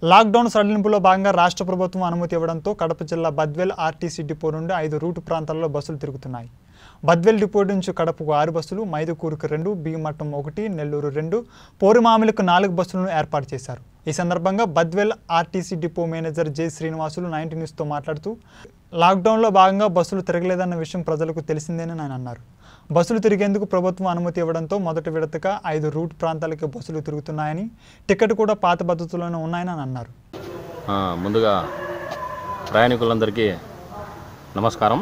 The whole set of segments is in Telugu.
లాక్డౌన్ సడలింపులో భాగంగా రాష్ట్ర ప్రభుత్వం అనుమతి ఇవ్వడంతో కడప జిల్లా బద్వేల్ ఆర్టీసీ డిపో నుండి ఐదు రూటు ప్రాంతాల్లో బస్సులు తిరుగుతున్నాయి బద్వేల్ డిపో నుంచి కడపకు ఆరు బస్సులు మైదుకూరుకు రెండు భీమట్టం ఒకటి నెల్లూరు రెండు పోరుమామిలకు నాలుగు బస్సులను ఏర్పాటు చేశారు ఈ సందర్భంగా Badvel RTC depot manager J Srinivasulu ninety న్యూస్తో మాట్లాడుతూ లాక్డౌన్లో భాగంగా బస్సులు తిరగలేదన్న విషయం ప్రజలకు తెలిసిందేనని ఆయన అన్నారు బస్సులు తిరిగేందుకు ప్రభుత్వం అనుమతి ఇవ్వడంతో మొదటి విడతగా ఐదు రూట్ ప్రాంతాలకి బస్సులు తిరుగుతున్నాయని టికెట్ కూడా పాత పద్ధతిలోనే ఉన్నాయని ఆయన అన్నారు ఆ, ముందుగా ప్రయాణికులందరికీ నమస్కారం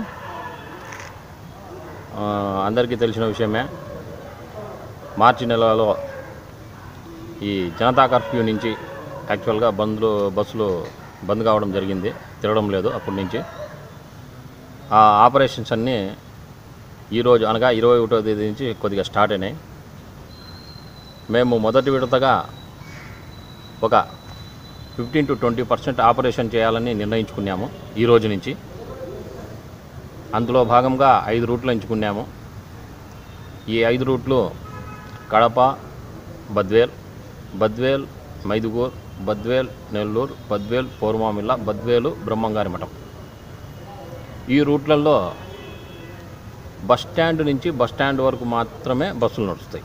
ఆ, అందరికీ తెలిసిన విషయమే మార్చి నెలలో ఈ జనతా కర్ఫ్యూ నుంచి యాక్చువల్గా బంద్లు బస్సులు బంద్ కావడం జరిగింది తిరగడం లేదు అప్పటి నుంచి ఆ ఆపరేషన్స్ అన్నీ ఈరోజు అనగా ఇరవై ఒకటో తేదీ నుంచి కొద్దిగా స్టార్ట్ అయినాయి మేము మొదటి విడతగా ఒక fifteen to twenty percent operation చేయాలని నిర్ణయించుకున్నాము ఈ రోజు నుంచి అందులో భాగంగా ఐదు రూట్లు ఎంచుకున్నాము ఈ ఐదు రూట్లు కడప బద్వేల్ బద్వేల్ మైదుగూర్ బద్వేల్ నెల్లూరు బద్వేల్ పౌర్మామిల్ల బద్వేలు బ్రహ్మంగారి మఠం ఈ రూట్లలో బస్ స్టాండ్ నుంచి బస్ స్టాండ్ వరకు మాత్రమే బస్సులు నడుస్తాయి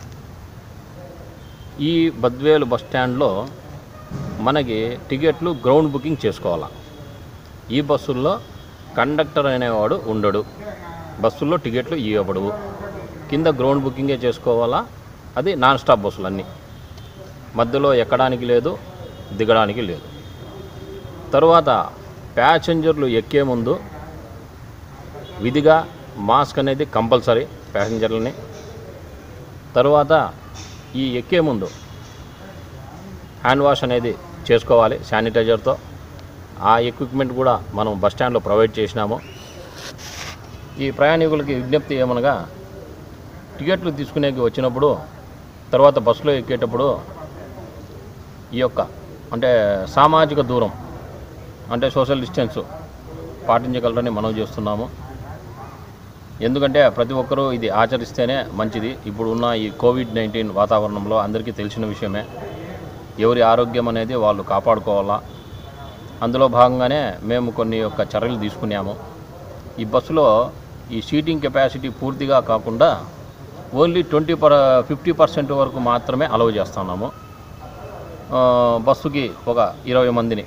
ఈ బద్వేలు బస్ స్టాండ్లో మనకి టికెట్లు గ్రౌండ్ బుకింగ్ చేసుకోవాలా ఈ బస్సుల్లో కండక్టర్ అనేవాడు ఉండడు బస్సుల్లో టికెట్లు ఇవ్వబడవు కింద గ్రౌండ్ బుకింగే చేసుకోవాలా అది నాన్ స్టాప్ బస్సులు అన్నీ మధ్యలో ఎక్కడానికి లేదు దిగడానికి లేదు తరువాత ప్యాసింజర్లు ఎక్కే ముందు విధిగా మాస్క్ అనేది కంపల్సరీ ప్యాసింజర్లని తరువాత ఈ ఎక్కే ముందు హ్యాండ్ వాష్ అనేది చేసుకోవాలి శానిటైజర్తో ఆ ఎక్విప్మెంట్ కూడా మనం బస్ స్టాండ్లో ప్రొవైడ్ చేసినాము ఈ ప్రయాణికులకి విజ్ఞప్తి ఏమనగా టికెట్లు తీసుకునేకి వచ్చినప్పుడు తర్వాత బస్సులో ఎక్కేటప్పుడు ఈ యొక్క అంటే సామాజిక దూరం అంటే సోషల్ డిస్టెన్స్ పాటించగలరని మనం చేస్తున్నాము ఎందుకంటే ప్రతి ఒక్కరూ ఇది ఆచరిస్తేనే మంచిది ఇప్పుడు ఉన్న ఈ కోవిడ్ నైన్టీన్ వాతావరణంలో అందరికీ తెలిసిన విషయమే ఎవరి ఆరోగ్యం అనేది వాళ్ళు కాపాడుకోవాలా అందులో భాగంగానే మేము కొన్ని యొక్క చర్యలు తీసుకున్నాము ఈ బస్సులో ఈ సీటింగ్ కెపాసిటీ పూర్తిగా కాకుండా only twenty per fifty percent వరకు మాత్రమే అలౌ చేస్తున్నాము ఆ, బస్సుకి ఒక ఇరవై మందిని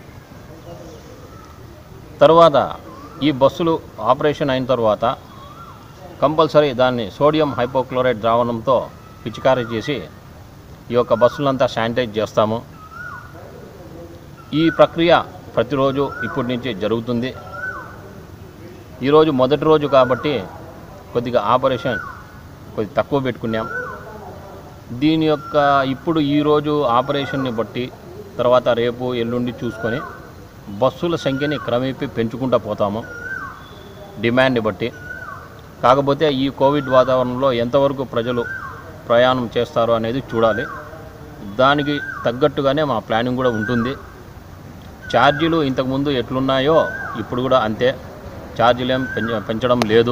తర్వాత ఈ బస్సులు ఆపరేషన్ అయిన తర్వాత కంపల్సరీ దాన్ని సోడియం హైపోక్లోరైడ్ ద్రావణంతో పిచికారీ చేసి ఈ యొక్క బస్సులంతా శానిటైజ్ చేస్తాము ఈ ప్రక్రియ ప్రతిరోజు ఇప్పటి నుంచి జరుగుతుంది ఈరోజు మొదటి రోజు కాబట్టి కొద్దిగా ఆపరేషన్ కొద్ది తక్కువ పెట్టుకున్నాం దీని యొక్క ఇప్పుడు ఈరోజు ఆపరేషన్ని బట్టి తర్వాత రేపు ఎల్లుండి చూసుకొని బస్సుల సంఖ్యని క్రమేపీ పెంచుకుంటూ పోతాము డిమాండ్ని బట్టి కాకపోతే ఈ కోవిడ్ వాతావరణంలో ఎంతవరకు ప్రజలు ప్రయాణం చేస్తారు అనేది చూడాలి దానికి తగ్గట్టుగానే మా ప్లానింగ్ కూడా ఉంటుంది ఛార్జీలు ఇంతకుముందు ఎట్లున్నాయో ఇప్పుడు కూడా అంతే ఛార్జీలు ఏం పెంచ పెంచడం లేదు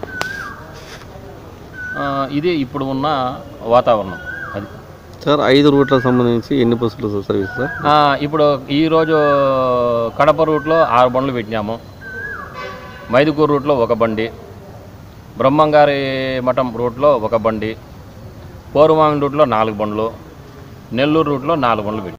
ఆ, ఇది ఇప్పుడు ఉన్న వాతావరణం అది సార్ ఐదు రూట్లకు సంబంధించి ఎన్ని బస్సులు సర్వీస్ సార్ ఆ, ఇప్పుడు ఈరోజు కడప రూట్లో ఆరు బండ్లు పెట్టినాము మైదుకూరు రూట్లో ఒక బండి బ్రహ్మంగారి మఠం రూట్లో ఒక బండి పోరుమామి రూట్లో నాలుగు బండ్లు నెల్లూరు రూట్లో నాలుగు బండ్లు పెట్టాం